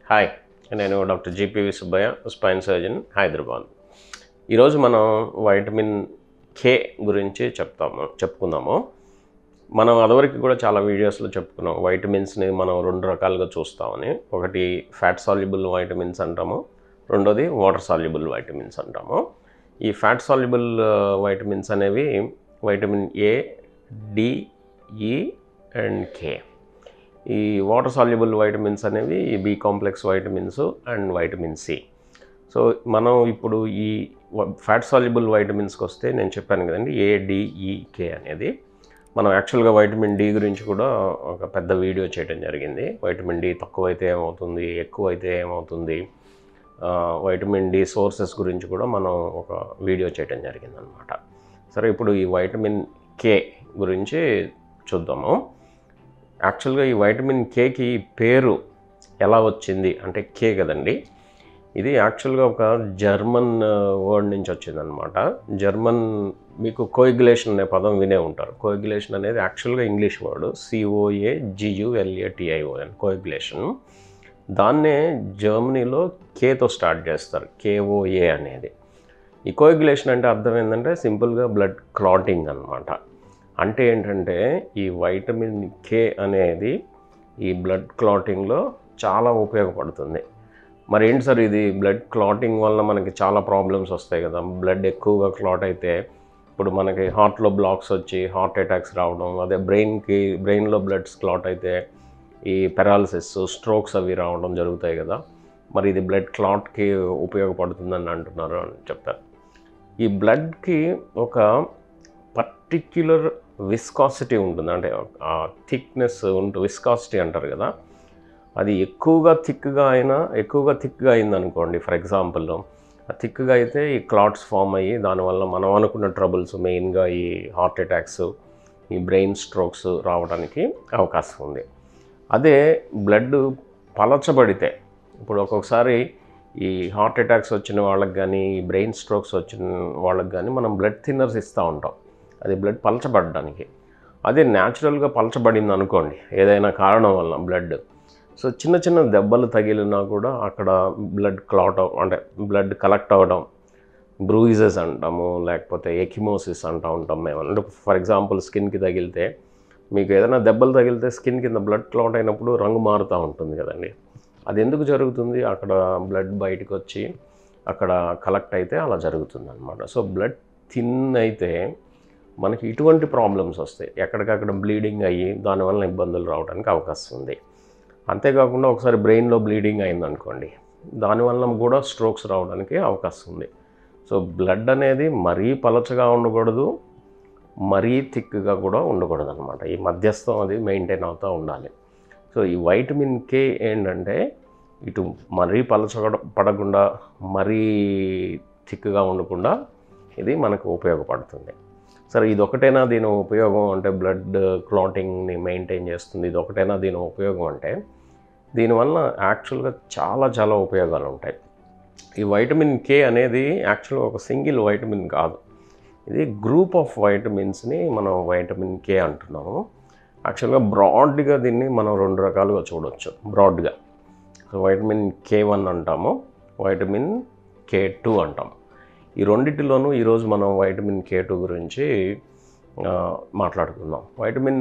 hi నేను doctor G P V Subbaiah spine surgeon Hyderabad ఈరోజు మనం వైటమిన్ కే గురించి చెప్తాము చెప్పుకుందాము మనం అదివరకు కూడా చాలా వీడియోస్లో చెప్పుకున్నాం వైటమిన్స్ని మనం రెండు రకాలుగా చూస్తామని ఒకటి ఫ్యాట్ సాల్యుబుల్ వైటమిన్స్ అంటాము రెండోది వాటర్ సాల్యుబుల్ వైటమిన్స్ అంటాము ఈ ఫ్యాట్ సాల్యుబుల్ వైటమిన్స్ అనేవి vitamin A D E and K ఈ వాటర్ సాల్యుబుల్ వైటమిన్స్ అనేవి ఈ B complex vitamins and vitamin C so మనం ఇప్పుడు ఈ ఫ్యాట్ సాల్యుబుల్ వైటమిన్స్కి వస్తే నేను చెప్పాను కదండి ఏడిఈకే అనేది మనం యాక్చువల్గా వైటమిన్ డి గురించి కూడా ఒక పెద్ద వీడియో చేయడం జరిగింది వైటమిన్ డి తక్కువైతే ఏమవుతుంది ఎక్కువైతే ఏమవుతుంది ఆ, వైటమిన్ డి సోర్సెస్ గురించి కూడా మనం ఒక వీడియో చేయడం జరిగింది అనమాట సరే ఇప్పుడు ఈ వైటమిన్ కే గురించి చూద్దాము యాక్చువల్గా ఈ వైటమిన్ కేకి పేరు ఎలా వచ్చింది అంటే కే కదండి ఇది యాక్చువల్గా ఒక జర్మన్ వర్డ్ నుంచి వచ్చిందనమాట జర్మన్ మీకు కోయిగులేషన్ అనే పదం వినే ఉంటారు కోయిగులేషన్ అనేది యాక్చువల్గా ఇంగ్లీష్ వర్డ్ సిఓఏ జియుఎల్ఏటిఐఓఎన్ కోయిగులేషన్ దాన్నే జర్మనీలో కేతో స్టార్ట్ చేస్తారు కేఓఏ అనేది ఈ కోయిగులేషన్ అంటే అర్థం ఏంటంటే సింపుల్గా బ్లడ్ క్లాటింగ్ అన్నమాట అంటే ఏంటంటే ఈ వైటమిన్ కే అనేది ఈ బ్లడ్ క్లాటింగ్లో చాలా ఉపయోగపడుతుంది మరి ఏంటి సార్ ఇది బ్లడ్ క్లాటింగ్ వల్ల మనకి చాలా ప్రాబ్లమ్స్ వస్తాయి కదా బ్లడ్ ఎక్కువగా క్లాట్ అయితే ఇప్పుడు మనకి హార్ట్లో బ్లాక్స్ వచ్చి హార్ట్ అటాక్స్ రావడం అదే బ్రెయిన్కి బ్రెయిన్లో బ్లడ్స్ క్లాట్ అయితే ఈ పెరాలసిస్ స్ట్రోక్స్ అవి రావడం జరుగుతాయి కదా మరి ఇది బ్లడ్ క్లాట్కి ఉపయోగపడుతుందని అంటున్నారు అని చెప్తారు ఈ బ్లడ్కి ఒక పర్టిక్యులర్ విస్కాసిటీ ఉంటుంది అంటే ఆ థిక్నెస్ ఉంటుంది విస్కాసిటీ అంటారు కదా అది ఎక్కువగా థిక్గా అయినా ఎక్కువగా థిక్గా అయిందనుకోండి ఫర్ ఎగ్జాంపుల్ థిక్గా అయితే ఈ క్లాట్స్ ఫామ్ అయ్యి దానివల్ల మనం అనుకున్న ట్రబుల్స్ మెయిన్గా ఈ హార్ట్ అటాక్స్ ఈ బ్రెయిన్ స్ట్రోక్స్ రావడానికి అవకాశం ఉంది అదే బ్లడ్ పలచబడితే ఇప్పుడు ఒక్కొక్కసారి ఈ హార్ట్ అటాక్స్ వచ్చిన వాళ్ళకి కానీ ఈ బ్రెయిన్ స్ట్రోక్స్ వచ్చిన వాళ్ళకి కానీ మనం బ్లడ్ థిన్నర్స్ ఇస్తూ ఉంటాం అది బ్లడ్ పలచబడడానికి అదే న్యాచురల్గా పలచబడింది అనుకోండి ఏదైనా కారణం వల్ల బ్లడ్ సో చిన్న చిన్న దెబ్బలు తగిలినా కూడా అక్కడ బ్లడ్ క్లాట్ అవ అంటే బ్లడ్ కలెక్ట్ అవ్వడం బ్రూయిజెస్ అంటాము లేకపోతే ఎకిమోసిస్ అంటూ ఉంటాం మేము అంటే ఫర్ ఎగ్జాంపుల్ స్కిన్కి తగిలితే మీకు ఏదైనా దెబ్బలు తగిలితే స్కిన్ కింద బ్లడ్ క్లాట్ అయినప్పుడు రంగు మారుతూ ఉంటుంది కదండి అది ఎందుకు జరుగుతుంది అక్కడ బ్లడ్ బయటకు వచ్చి అక్కడ కలెక్ట్ అయితే అలా జరుగుతుంది అనమాట సో బ్లడ్ థిన్ అయితే మనకి ఇటువంటి ప్రాబ్లమ్స్ వస్తాయి ఎక్కడికక్కడ బ్లీడింగ్ అయ్యి దానివల్ల ఇబ్బందులు రావడానికి అవకాశం ఉంది అంతేకాకుండా ఒకసారి బ్రెయిన్లో బ్లీడింగ్ అయిందనుకోండి దానివల్ల కూడా స్ట్రోక్స్ రావడానికి అవకాశం ఉంది సో బ్లడ్ అనేది మరీ పలచగా ఉండకూడదు మరీ థిక్గా కూడా ఉండకూడదు అనమాట ఈ మధ్యస్థం అది మెయింటైన్ అవుతూ ఉండాలి సో ఈ వైటమిన్ కే ఏంటంటే ఇటు మరీ పలచ పడకుండా మరీ థిక్గా ఉండకుండా ఇది మనకు ఉపయోగపడుతుంది సరే ఇది ఒకటేనా దీని ఉపయోగం అంటే బ్లడ్ క్లాటింగ్ని మెయింటైన్ చేస్తుంది ఇది ఒకటేనా దీని ఉపయోగం అంటే దీనివల్ల యాక్చువల్గా చాలా చాలా ఉపయోగాలు ఉంటాయి ఈ వైటమిన్ కే అనేది యాక్చువల్గా ఒక సింగిల్ వైటమిన్ కాదు ఇది గ్రూప్ ఆఫ్ వైటమిన్స్ని మనం వైటమిన్ కే అంటున్నాము యాక్చువల్గా బ్రాడ్గా దీన్ని మనం రెండు రకాలుగా చూడవచ్చు బ్రాడ్గా సో వైటమిన్ కే వన్ అంటాము వైటమిన్ కే టూ అంటాము ఈ రెండిటిలోనూ ఈరోజు మనం వైటమిన్ కే టూ గురించి ఆ, మాట్లాడుకుందాం వైటమిన్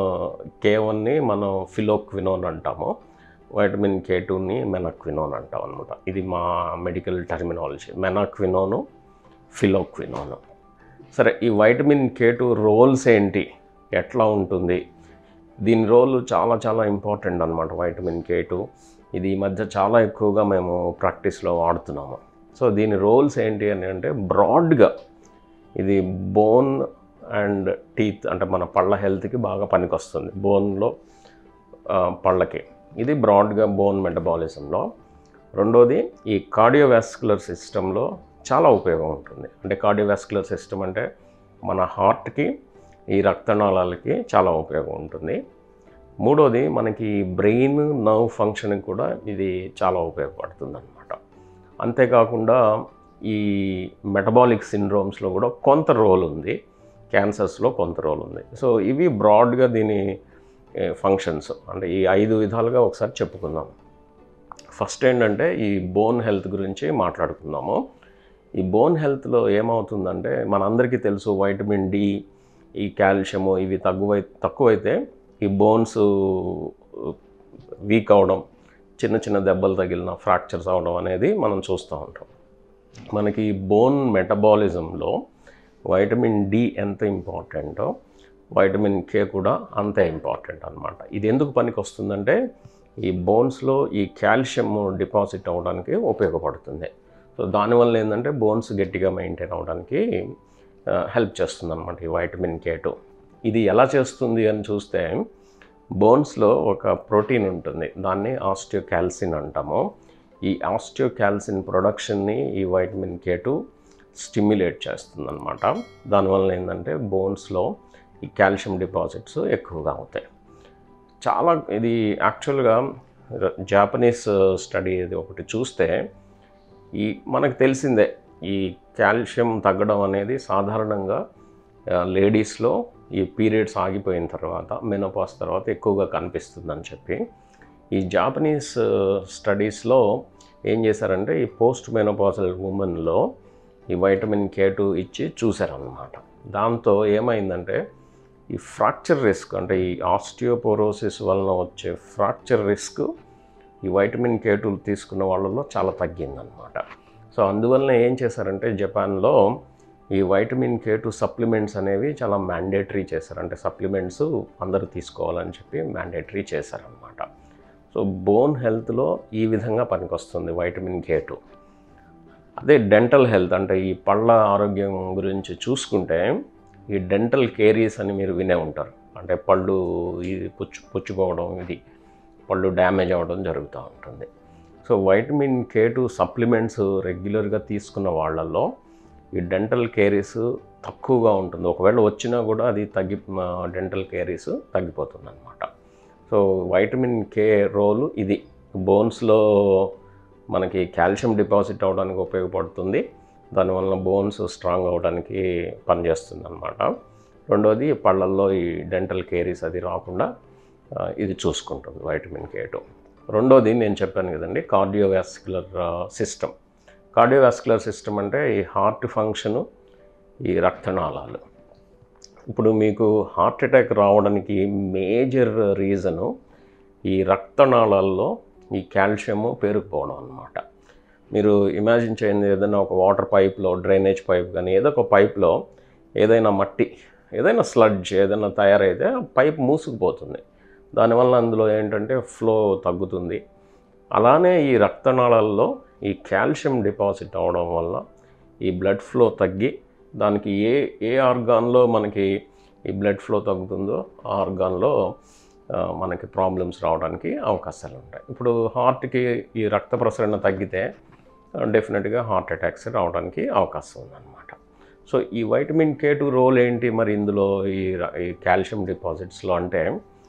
కే వన్ని మనం ఫిలోక్వినోన్ అంటాము వైటమిన్ కే టూని మెనాక్వినోన్ అంటాం అనమాట ఇది మా మెడికల్ టర్మినాలజీ మెనాక్వినోను ఫిలోక్వినోను సరే ఈ వైటమిన్ కే టూ రోల్స్ ఏంటి ఎట్లా ఉంటుంది దీని రోల్ చాలా చాలా ఇంపార్టెంట్ అనమాట వైటమిన్ కే టూ ఇది ఈ మధ్య చాలా ఎక్కువగా మేము ప్రాక్టీస్లో వాడుతున్నాము సో దీని రోల్స్ ఏంటి అని అంటే బ్రాడ్గా ఇది బోన్ అండ్ టీత్ అంటే మన పళ్ళ హెల్త్కి బాగా పనికొస్తుంది బోన్లో పళ్ళకి ఇది బ్రాడ్గా బోన్ మెటబాలిజంలో రెండోది ఈ కార్డియోవాస్కులర్ సిస్టంలో చాలా ఉపయోగం ఉంటుంది అంటే కార్డియోవాస్కులర్ సిస్టమ్ అంటే మన హార్ట్కి ఈ రక్తనాళాలకి చాలా ఉపయోగం ఉంటుంది మూడోది మనకి బ్రెయిన్ నర్వ్ ఫంక్షన్కి కూడా ఇది చాలా ఉపయోగపడుతుంది అనమాట అంతేకాకుండా ఈ మెటబాలిక్ సిండ్రోమ్స్లో కూడా కొంత రోల్ ఉంది క్యాన్సర్స్లో కొంత రోల్ ఉంది సో ఇవి బ్రాడ్గా దీని ఫంక్షన్స్ అంటే ఈ ఐదు విధాలుగా ఒకసారి చెప్పుకుందాం ఫస్ట్ ఏంటంటే ఈ బోన్ హెల్త్ గురించి మాట్లాడుకుందాము ఈ బోన్ హెల్త్లో ఏమవుతుందంటే మనందరికీ తెలుసు వైటమిన్ డి ఈ కాల్షియము ఇవి తక్కువై తక్కువైతే ఈ బోన్స్ వీక్ అవడం చిన్న చిన్న దెబ్బలు తగిలిన ఫ్రాక్చర్స్ అవడం అనేది మనం చూస్తూ ఉంటాం మనకి బోన్ మెటబాలిజంలో వైటమిన్ డి ఎంత ఇంపార్టెంటో వైటమిన్ కే కూడా అంతే ఇంపార్టెంట్ అనమాట ఇది ఎందుకు పనికి వస్తుందంటే ఈ బోన్స్లో ఈ కాల్షియం డిపాజిట్ అవ్వడానికి ఉపయోగపడుతుంది సో దానివల్ల ఏంటంటే బోన్స్ గట్టిగా మెయింటైన్ అవ్వడానికి హెల్ప్ చేస్తుంది అనమాట ఈ వైటమిన్ కే టూ ఇది ఎలా చేస్తుంది అని చూస్తే బోన్స్లో ఒక ప్రోటీన్ ఉంటుంది దాన్ని ఆస్టియోకాల్సిన్ అంటాము ఈ ఆస్టియోకాల్సిన్ ప్రొడక్షన్ని ఈ వైటమిన్ కే టూ స్టిమ్యులేట్ చేస్తుంది అనమాట దానివల్ల ఏంటంటే బోన్స్లో ఈ కాల్షియం డిపాజిట్స్ ఎక్కువగా అవుతాయి చాలా ఇది యాక్చువల్గా జాపనీస్ స్టడీ ఇది ఒకటి చూస్తే ఈ మనకు తెలిసిందే ఈ కాల్షియం తగ్గడం అనేది సాధారణంగా లేడీస్లో ఈ పీరియడ్స్ ఆగిపోయిన తర్వాత మెనోపాస్ తర్వాత ఎక్కువగా కనిపిస్తుందని చెప్పి ఈ జాపనీస్ స్టడీస్లో ఏం చేశారంటే ఈ పోస్ట్ మెనోపాసల్ ఉమెన్లో ఈ వైటమిన్ కే టూ ఇచ్చి చూశారనమాట దాంతో ఏమైందంటే ఈ ఫ్రాక్చర్ రిస్క్ అంటే ఈ ఆస్టియోపోరోసిస్ వలన వచ్చే ఫ్రాక్చర్ రిస్క్ ఈ వైటమిన్ కే టూ తీసుకున్న వాళ్ళలో చాలా తగ్గిందనమాట సో అందువలన ఏం చేశారంటే జపాన్లో ఈ వైటమిన్ కే టూ సప్లిమెంట్స్ అనేవి చాలా మ్యాండేటరీ చేశారు అంటే సప్లిమెంట్స్ అందరూ తీసుకోవాలని చెప్పి మ్యాండేటరీ చేశారనమాట సో బోన్ హెల్త్లో ఈ విధంగా పనికొస్తుంది వైటమిన్ కే టూ అదే డెంటల్ హెల్త్ అంటే ఈ పళ్ళ ఆరోగ్యం గురించి చూసుకుంటే ఈ డెంటల్ కేరీస్ అని మీరు వినే ఉంటారు అంటే పళ్ళు ఇది పుచ్చు పుచ్చిపోవడం ఇది పళ్ళు డ్యామేజ్ అవ్వడం జరుగుతూ ఉంటుంది so vitamin K two supplements రెగ్యులర్గా తీసుకున్న వాళ్ళల్లో ఈ డెంటల్ కేరీస్ తక్కువగా ఉంటుంది ఒకవేళ వచ్చినా కూడా అది తగ్గి డెంటల్ కేరీస్ తగ్గిపోతుంది అనమాట సో వైటమిన్ కే రోలు ఇది బోన్స్లో మనకి కాల్షియం డిపాజిట్ అవ్వడానికి ఉపయోగపడుతుంది దానివల్ల బోన్స్ స్ట్రాంగ్ అవ్వడానికి పనిచేస్తుంది అనమాట రెండోది పళ్ళల్లో ఈ డెంటల్ కేరీస్ అది రాకుండా ఆ, ఇది చూసుకుంటుంది వైటమిన్ కే టూ రెండోది నేను చెప్పాను కదండి కార్డియోవాస్కులర్ సిస్టమ్ కార్డియోవాస్కులర్ సిస్టమ్ అంటే ఈ హార్ట్ ఫంక్షను ఈ రక్తనాళాలు ఇప్పుడు మీకు హార్ట్ అటాక్ రావడానికి మేజర్ రీజను ఈ రక్తనాళాల్లో ఈ కాల్షియము పేరుకుపోవడం అనమాట మీరు ఇమాజిన్ చేయండి ఏదైనా ఒక వాటర్ పైప్లో డ్రైనేజ్ పైప్ కానీ ఏదో ఒక పైప్లో ఏదైనా మట్టి ఏదైనా స్లడ్జ్ ఏదైనా తయారైతే ఆ పైప్ మూసుకుపోతుంది దానివల్ల అందులో ఏంటంటే ఫ్లో తగ్గుతుంది అలానే ఈ రక్తనాళాల్లో ఈ కాల్షియం డిపాజిట్ అవడం వల్ల ఈ బ్లడ్ ఫ్లో తగ్గి దానికి ఏ ఏ ఆర్గాన్లో మనకి ఈ బ్లడ్ ఫ్లో తగ్గుతుందో ఆ ఆర్గాన్లో ఆ, మనకి ప్రాబ్లమ్స్ రావడానికి అవకాశాలు ఉంటాయి ఇప్పుడు హార్ట్కి ఈ రక్త ప్రసరణ తగ్గితే డెఫినెట్గా హార్ట్ అటాక్స్ రావడానికి అవకాశం ఉందన్నమాట సో ఈ వైటమిన్ కే టూ రోల్ ఏంటి మరి ఇందులో ఈ ర- ఈ కాల్షియం డిపాజిట్స్లో అంటే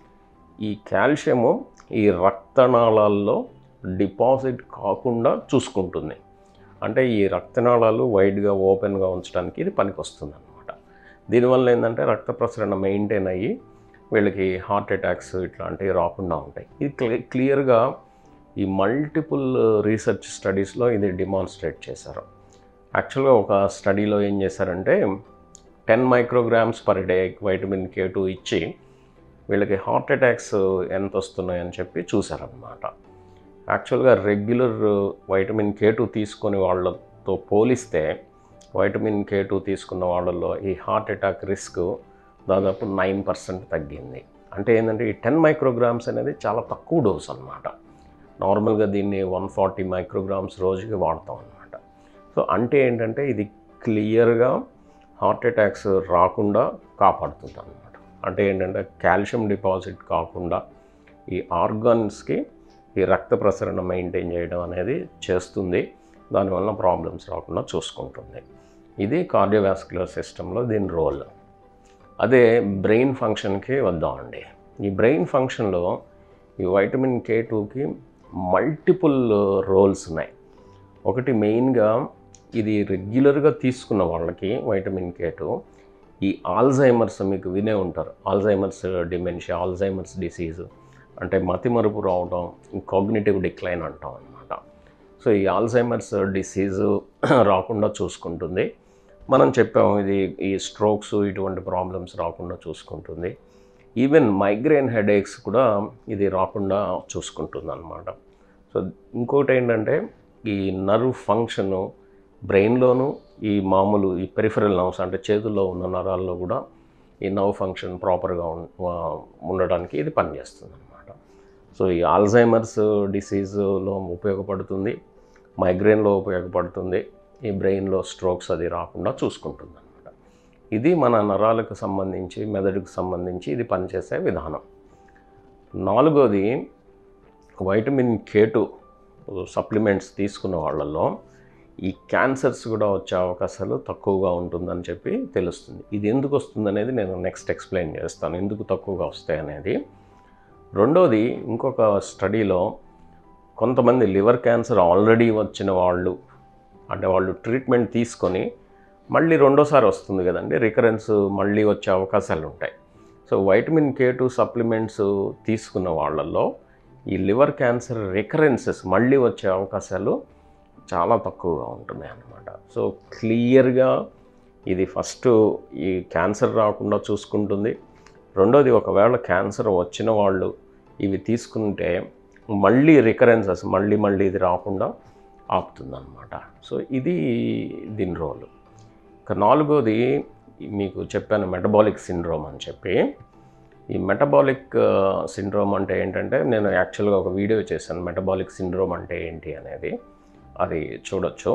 ఈ కాల్షియము ఈ రక్తనాళాల్లో డిపాజిట్ కాకుండా చూసుకుంటుంది అంటే ఈ రక్తనాళాలు వైడ్గా ఓపెన్గా ఉంచడానికి ఇది పనికొస్తుంది అనమాట దీనివల్ల ఏంటంటే రక్త ప్రసరణ మెయింటైన్ అయ్యి వీళ్ళకి హార్ట్ అటాక్స్ ఇట్లాంటివి రాకుండా ఉంటాయి ఇది క్లి క్లియర్గా ఈ మల్టిపుల్ రీసెర్చ్ స్టడీస్లో ఇది డిమాన్స్ట్రేట్ చేశారు యాక్చువల్గా ఒక స్టడీలో ఏం చేశారంటే ten micrograms per day vitamin K two ఇచ్చి వీళ్ళకి హార్ట్ అటాక్స్ ఎంత వస్తున్నాయని చెప్పి చూశారనమాట యాక్చువల్గా రెగ్యులర్ వైటమిన్ కే టూ తీసుకునే వాళ్ళతో పోలిస్తే వైటమిన్ కే టూ తీసుకున్న వాళ్ళల్లో ఈ హార్ట్ అటాక్ రిస్క్ దాదాపు నైన్ పర్సెంట్ తగ్గింది అంటే ఏంటంటే ఈ టెన్ మైక్రోగ్రామ్స్ అనేది చాలా తక్కువ డోస్ అనమాట నార్మల్గా దీన్ని వన్ ఫార్టీ మైక్రోగ్రామ్స్ రోజుకి వాడతాం అనమాట సో అంటే ఏంటంటే ఇది క్లియర్గా హార్ట్ అటాక్స్ రాకుండా కాపాడుతుంది అనమాట అంటే ఏంటంటే కాల్షియం డిపాజిట్ కాకుండా ఈ ఆర్గాన్స్కి ఈ రక్త ప్రసరణ మెయింటైన్ చేయడం అనేది చేస్తుంది దానివల్ల ప్రాబ్లమ్స్ రాకుండా చూసుకుంటుంది ఇది కార్డియోవాస్కులర్ సిస్టంలో దీని రోల్ అదే బ్రెయిన్ ఫంక్షన్కి వద్దామండి ఈ బ్రెయిన్ ఫంక్షన్లో ఈ వైటమిన్ కే టూకి మల్టిపుల్ రోల్స్ ఉన్నాయి ఒకటి మెయిన్గా ఇది రెగ్యులర్గా తీసుకున్న వాళ్ళకి వైటమిన్ కే టూ ఈ ఆల్జైమర్స్ మీకు వినే ఉంటారు ఆల్జైమర్స్ డిమెన్షియా ఆల్జైమర్స్ డిసీజ్ అంటే మతిమరుపు రావడం కాగ్నిటివ్ డిక్లైన్ అంటాం అనమాట సో ఈ ఆల్జైమర్స్ డిసీజు రాకుండా చూసుకుంటుంది మనం చెప్పాము ఇది ఈ స్ట్రోక్స్ ఇటువంటి ప్రాబ్లమ్స్ రాకుండా చూసుకుంటుంది ఈవెన్ మైగ్రేన్ హెడేక్స్ కూడా ఇది రాకుండా చూసుకుంటుంది అనమాట సో ఇంకోటి ఏంటంటే ఈ నర్వ్ ఫంక్షను బ్రెయిన్లోను ఈ మామూలు ఈ పెరిఫరల్ నర్వ్స్ అంటే చేతుల్లో ఉన్న నరాల్లో కూడా ఈ నర్వ్ ఫంక్షన్ ప్రాపర్గా ఉండడానికి ఇది పనిచేస్తుంది అనమాట సో ఈ ఆల్జైమర్స్ డిసీజ్లో ఉపయోగపడుతుంది మైగ్రేన్లో ఉపయోగపడుతుంది ఈ బ్రెయిన్లో స్ట్రోక్స్ అది రాకుండా చూసుకుంటుంది అనమాట ఇది మన నరాలకు సంబంధించి మెదడుకు సంబంధించి ఇది పనిచేసే విధానం నాలుగోది వైటమిన్ కే టూ సప్లిమెంట్స్ తీసుకున్న వాళ్ళల్లో ఈ క్యాన్సర్స్ కూడా వచ్చే అవకాశాలు తక్కువగా ఉంటుందని చెప్పి తెలుస్తుంది ఇది ఎందుకు వస్తుంది అనేది నేను నెక్స్ట్ ఎక్స్ప్లెయిన్ చేస్తాను ఎందుకు తక్కువగా వస్తాయి అనేది రెండోది ఇంకొక స్టడీలో కొంతమంది లివర్ క్యాన్సర్ ఆల్రెడీ వచ్చిన వాళ్ళు అంటే వాళ్ళు ట్రీట్మెంట్ తీసుకొని మళ్ళీ రెండోసారి వస్తుంది కదండి రికరెన్స్ మళ్ళీ వచ్చే అవకాశాలు ఉంటాయి so vitamin K two supplements తీసుకున్న వాళ్ళల్లో ఈ లివర్ క్యాన్సర్ రికరెన్సెస్ మళ్ళీ వచ్చే అవకాశాలు చాలా తక్కువగా ఉంటున్నాయి అన్నమాట సో క్లియర్గా ఇది ఫస్ట్ ఈ క్యాన్సర్ రాకుండా చూసుకుంటుంది రెండోది ఒకవేళ క్యాన్సర్ వచ్చిన వాళ్ళు ఇవి తీసుకుంటే మళ్ళీ రికరెన్సెస్ మళ్ళీ మళ్ళీ ఇది రాకుండా ఆపుతుందన్నమాట సో ఇది దీని రోల్ ఇక నాలుగోది మీకు చెప్పాను మెటబాలిక్ సిండ్రోమ్ అని చెప్పి ఈ మెటబాలిక్ సిండ్రోమ్ అంటే ఏంటంటే నేను యాక్చువల్గా ఒక వీడియో చేశాను మెటబాలిక్ సిండ్రోమ్ అంటే ఏంటి అనేది అది చూడొచ్చు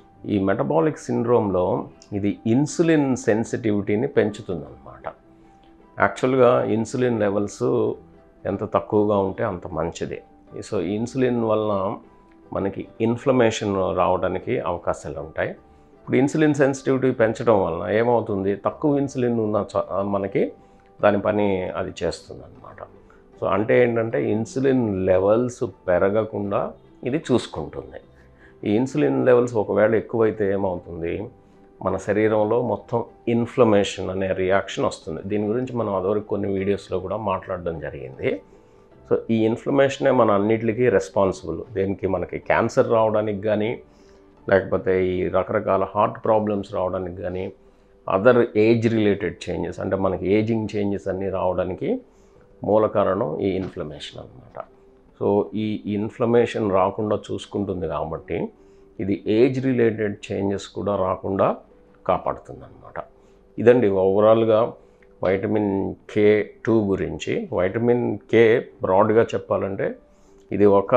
ఈ మెటబాలిక్ సిండ్రోమ్లో ఇది ఇన్సులిన్ సెన్సిటివిటీని పెంచుతుందన్నమాట యాక్చువల్గా ఇన్సులిన్ లెవెల్స్ ఎంత తక్కువగా ఉంటే అంత మంచిది సో ఇన్సులిన్ వలన మనకి ఇన్ఫ్లమేషన్ రావడానికి అవకాశాలు ఉంటాయి ఇప్పుడు ఇన్సులిన్ సెన్సిటివిటీ పెంచడం వలన ఏమవుతుంది తక్కువ ఇన్సులిన్ ఉన్న చ- మనకి దాని పని అది చేస్తుంది అనమాట సో అంటే ఏంటంటే ఇన్సులిన్ లెవెల్స్ పెరగకుండా ఇది చూసుకుంటుంది ఈ ఇన్సులిన్ లెవెల్స్ ఒకవేళ ఎక్కువైతే ఏమవుతుంది మన శరీరంలో మొత్తం ఇన్ఫ్లమేషన్ అనే రియాక్షన్ వస్తుంది దీని గురించి మనం అదివరకు కొన్ని వీడియోస్లో కూడా మాట్లాడడం జరిగింది సో ఈ ఇన్ఫ్లమేషనే మన అన్నిటికీ రెస్పాన్సిబుల్ దేనికి మనకి క్యాన్సర్ రావడానికి కానీ లేకపోతే ఈ రకరకాల హార్ట్ ప్రాబ్లమ్స్ రావడానికి కానీ అదర్ ఏజ్ రిలేటెడ్ చేంజెస్ అంటే మనకి ఏజింగ్ చేంజెస్ అన్నీ రావడానికి మూల కారణం ఈ ఇన్ఫ్లమేషన్ అనమాట సో ఈ ఇన్ఫ్లమేషన్ రాకుండా చూసుకుంటుంది కాబట్టి ఇది ఏజ్ రిలేటెడ్ చేంజెస్ కూడా రాకుండా కాపాడుతుంది అనమాట ఇదండి ఓవరాల్గా వైటమిన్ కే టూ గురించి వైటమిన్ కే బ్రాడ్గా చెప్పాలంటే ఇది ఒక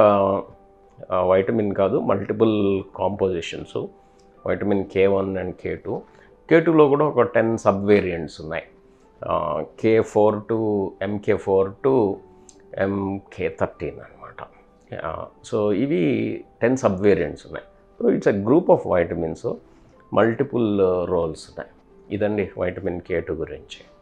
ఆ, వైటమిన్ కాదు multiple compositions vitamin K one and K two కే టూలో కూడా ఒక టెన్ సబ్ వేరియంట్స్ ఉన్నాయి K four to M K four to M K thirteen అనమాట సో ఇవి టెన్ సబ్ వేరియంట్స్ ఉన్నాయి so it's a group of vitamins multiple roles ఉన్నాయి ఇదండి వైటమిన్ కే టూ గురించి